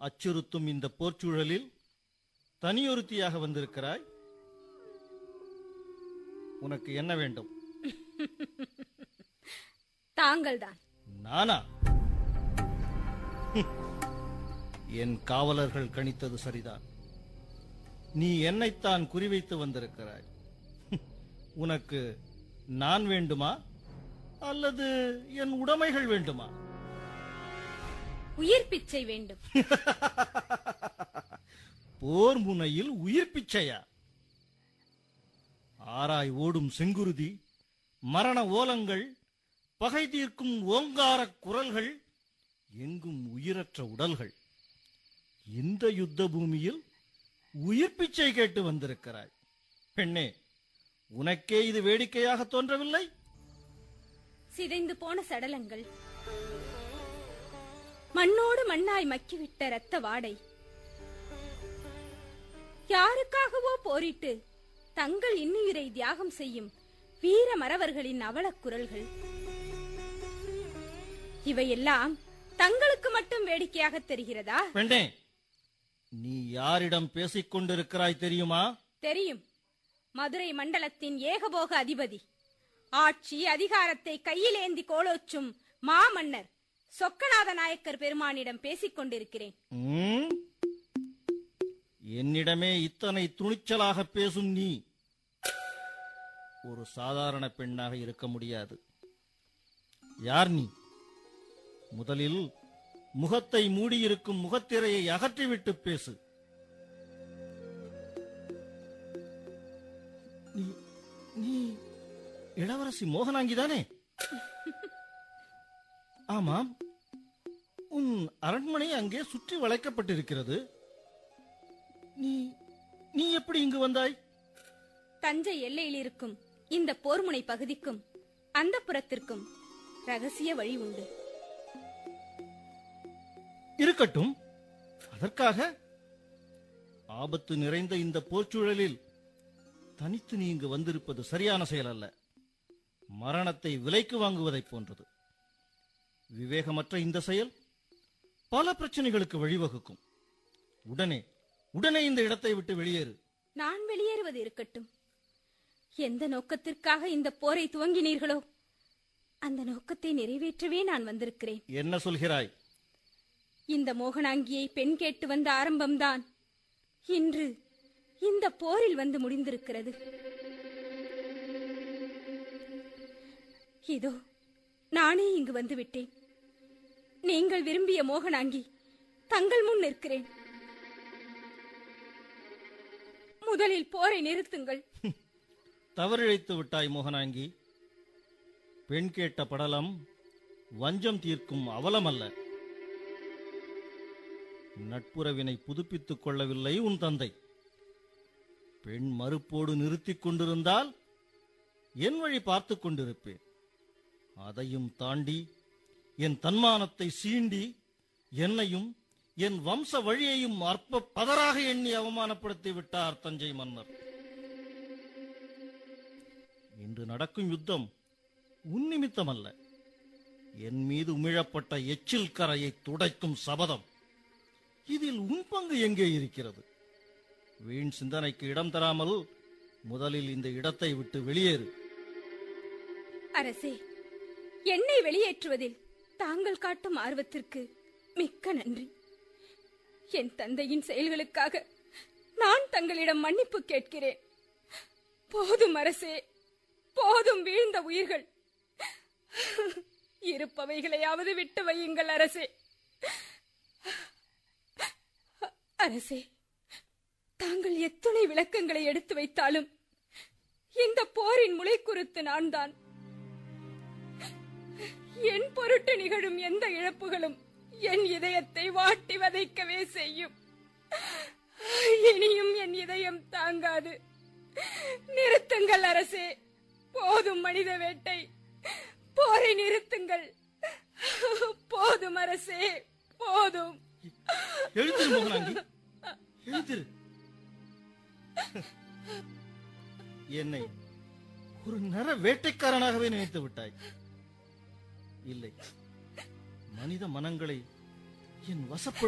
அச்சுறுத்தும் இந்த போர்ச்சூழலில் தனியொருத்தியாக வந்திருக்கிறாய் உனக்கு என்ன வேண்டும் தாங்கள்தான் நானா ஹம். என் காவலர்கள் கணித்தது சரிதான் நீ என்னைத்தான் குறிவைத்து வந்திருக்கிறாய் ஹம். உனக்கு நான் வேண்டுமா அல்லது என் உடைமைகள் வேண்டுமா உயிர் பிச்சை வேண்டும் போர் முனையில் உயிர் பிச்சையா ஆராய் ஓடும் செங்குருதி மரண ஓலங்கள் பகை தீர்க்கும் ஓங்காரக் குரல்கள் எங்கும் உயிரற்ற உடல்கள் இந்த யுத்த பூமியில் உயிர் பிச்சை கேட்டு வந்திருக்கிறாய் பெண்ணே உனக்கே இது வேடிக்கையாக தோன்றவில்லை சிதைந்து போன சடலங்கள் மண்ணோடு மண்ணாய் மக்கிவிட்ட ரத்த வாடை யாருக்காகவோ போரிட்டு தங்கள் இன்னுயிரை தியாகம் செய்யும் வீர மறவர்களின் அவலக் குரல்கள் இவையெல்லாம் தங்களுக்கு மட்டும் வேடிக்கையாக தெரிகிறதா பெண்ணே நீ யாரிடம் பேசிக் கொண்டிருக்கிறாய் தெரியுமா தெரியும் மதுரை மண்டலத்தின் ஏகபோக அதிபதி ஆட்சி அதிகாரத்தை கையிலேந்தி கோலோச்சும் மாமன்னர் சொக்கநாத நாயக்கர் பெருமானிடம் பேசிக் கொண்டிருக்கிறேன் ம்? என்னிடமே இத்தனை துணிச்சலாக பேசும் நீ ஒரு சாதாரண பெண்ணாக இருக்க முடியாது யார் நீ முதலில் முகத்தை மூடியிருக்கும் முகத்திரையை அகற்றிவிட்டு பேசு நீ நீ இளவரசி மோகனாங்கிதானே ஆமாம் உன் அரண்மனை அங்கே சுற்றி வளைக்கப்பட்டிருக்கிறது நீ நீ எப்படி இங்கு வந்தாய் தஞ்சை எல்லையில் இருக்கும் இந்த போர்முனை பகுதிக்கும் அந்த புறத்திற்கும் ரகசிய வழி உண்டு இருக்கட்டும் அதற்காக ஆபத்து நிறைந்த இந்த போர்ச்சூழலில் தனித்து நீ இங்கு வந்திருப்பது சரியான செயல் அல்ல மரணத்தை விலைக்கு வாங்குவதைப் போன்றது விவேகமற்ற இந்த செயல் பல பிரச்சனைகளுக்கு வழிவகுக்கும் உடனே உடனே இந்த இடத்தை விட்டு வெளியேறு நான் வெளியேறுவது இருக்கட்டும் எந்த நோக்கத்திற்காக இந்த போரை துவங்கினீர்களோ அந்த நோக்கத்தை நிறைவேற்றவே நான் வந்திருக்கிறேன் என்ன சொல்கிறாய் இந்த மோகனாங்கியை பெண் கேட்டு வந்த ஆரம்பம்தான் இன்று இந்த போரில் வந்து முடிந்திருக்கிறது இதோ நானே இங்கு வந்து விட்டேன் நீங்கள் விரும்பிய மோகனாங்கி தங்கள் முன் நிற்கிறேன் முதலில் போரை நிறுத்துங்கள் தவறிழைத்து விட்டாய் மோகனாங்கி பெண் கேட்ட படலம் வஞ்சம் தீர்க்கும் அவலமல்ல நட்புறவினை புதுப்பித்துக் கொள்ளவில்லை உன் தந்தை பெண் மறுப்போடு நிறுத்திக் கொண்டிருந்தால் என் வழி பார்த்துக் கொண்டிருப்பேன் அதையும் தாண்டி என் தன்மானத்தை சீண்டி என்னையும் என் வம்ச வழியையும் அற்ப பதராக எண்ணி அவமானப்படுத்தி விட்டார் தஞ்சை மன்னர் இன்று நடக்கும் யுத்தம் உன் நிமித்தமல்ல என் மீது உமிழப்பட்ட எச்சில் கரையை துடைக்கும் சபதம் இதில் உன் பங்கு எங்கே இருக்கிறது வீண் சிந்தனைக்கு இடம் தராமல் முதலில் இந்த இடத்தை விட்டு வெளியேறு அரசே என்னை வெளியேற்றுவதில் தாங்கள் காட்டும் ஆர்வத்திற்கு மிக்க நன்றி என் தந்தையின் செயல்களுக்காக நான் தங்களிடம் மன்னிப்பு கேட்கிறேன் போதும் அரசே போதும் வீழ்ந்த உயிர்கள் இருப்பவைகளையாவது விட்டு வையுங்கள் அரசே அரசே தாங்கள் எத்துணை விளக்கங்களை எடுத்து வைத்தாலும் இந்த போரின் முளைக்குறுத்து நான் தான் என் பொருட்டு நிகழும் எந்த இழப்புகளும் என் இதயத்தை வாட்டி வதைக்கவே செய்யும் இனியும் என் இதயம் தாங்காது நிறுத்துங்கள் அரசே போதும் மனித வேட்டை போரை நிறுத்துங்கள் போதும் அரசே போதும் எழுந்திரு மோகனாங்கி எழுந்திரு என்னை ஒரு நர வேட்டைக்காரனாகவே நினைத்து விட்டாய் இல்லை மனித மனங்களை என் வசப்படுத்த